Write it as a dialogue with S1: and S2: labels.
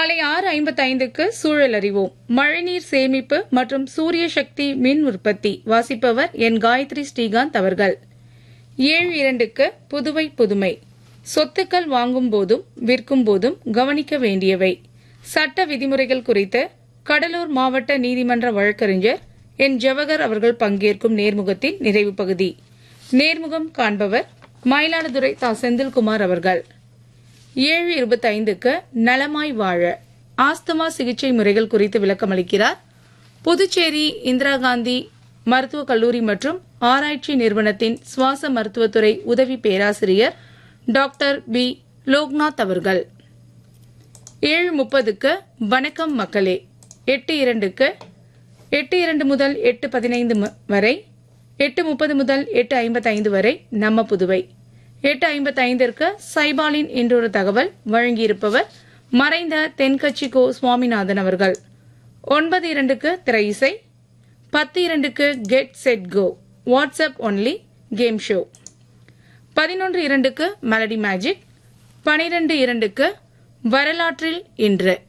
S1: காலை ஆறு ஐம்பத்தைந்துக்கு சூழல் அறிவோம் மழைநீர் சேமிப்பு மற்றும் சூரிய சக்தி மின் உற்பத்தி வாசிப்பவர் என் காயத்ரி ஸ்ரீகாந்த் அவர்கள் ஏழு இரண்டுக்கு புதுவை புதுமை சொத்துக்கள் வாங்கும் போதும் விற்கும் போதும் கவனிக்க வேண்டியவை சட்ட விதிமுறைகள் குறித்து கடலூர் மாவட்ட நீதிமன்ற வழக்கறிஞர் என் ஜவஹர் அவர்கள் பங்கேற்கும் நேர்முகத்தின் நிறைவு பகுதி நேர்முகம் காண்பவர் மயிலாடுதுறை தா செந்தில்குமார் அவர்கள் ஏழு இருபத்தைந்துக்கு நலமாய் வாழ ஆஸ்துமா சிகிச்சை முறைகள் குறித்து விளக்கமளிக்கிறார் புதுச்சேரி இந்திரா காந்தி மருத்துவக் கல்லூரி மற்றும் ஆராய்ச்சி நிறுவனத்தின் சுவாச மருத்துவத்துறை உதவி பேராசிரியர் டாக்டர் பி லோக்நாத் அவர்கள் ஏழு முப்பதுக்கு வணக்கம் மக்களே எட்டு இரண்டுக்கு எட்டு இரண்டு முதல் எட்டு பதினைந்து ம- வரை எட்டு முப்பது முதல் எட்டு ஐம்பத்தைந்து வரை நம்ம புதுவை எட்டு ஐம்பத்தைந்திற்கு சைபாலின் என்றொரு தகவல் வழங்கியிருப்பவர் மறைந்த தென்கட்சி கோ சுவாமிநாதன் அவர்கள் ஒன்பது இரண்டுக்கு திரை இசை பத்து இரண்டுக்கு get set go WhatsApp only game show பதினொன்று இரண்டுக்கு மெலடி மேஜிக் பனிரெண்டு இரண்டுக்கு வரலாற்றில் இன்று